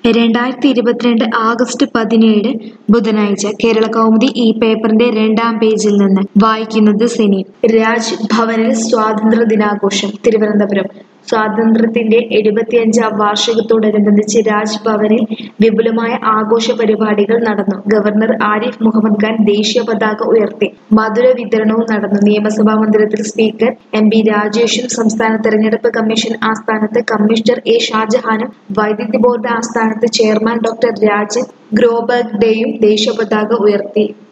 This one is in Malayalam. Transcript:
രണ്ടായിരത്തി ഇരുപത്തിരണ്ട് ആഗസ്റ്റ് പതിനേഴ് ബുധനാഴ്ച കേരള കൗമുദി ഈ പേപ്പറിന്റെ രണ്ടാം പേജിൽ നിന്ന് വായിക്കുന്നത് സിനി രാജ് ഭവനിൽ സ്വാതന്ത്ര്യ ദിനാഘോഷം തിരുവനന്തപുരം സ്വാതന്ത്ര്യത്തിന്റെ എഴുപത്തിയഞ്ചാം വാർഷികത്തോടനുബന്ധിച്ച് രാജ് ഭവനിൽ വിപുലമായ ആഘോഷ പരിപാടികൾ നടന്നു ഗവർണർ ആരിഫ് മുഹമ്മദ് ഖാൻ ദേശീയ പതാക ഉയർത്തി മധുര വിതരണവും നടന്നു നിയമസഭാ മന്ദിരത്തിൽ സ്പീക്കർ എം പി രാജേഷും സംസ്ഥാന തെരഞ്ഞെടുപ്പ് കമ്മീഷൻ ആസ്ഥാനത്ത് കമ്മീഷണർ എ ഷാജഹാനും വൈദ്യുതി ബോർഡ് ആസ്ഥാനത്ത് ചെയർമാൻ ഡോക്ടർ രാജൻ ഗ്രോബർഗഡെയും ദേശീയ പതാക ഉയർത്തി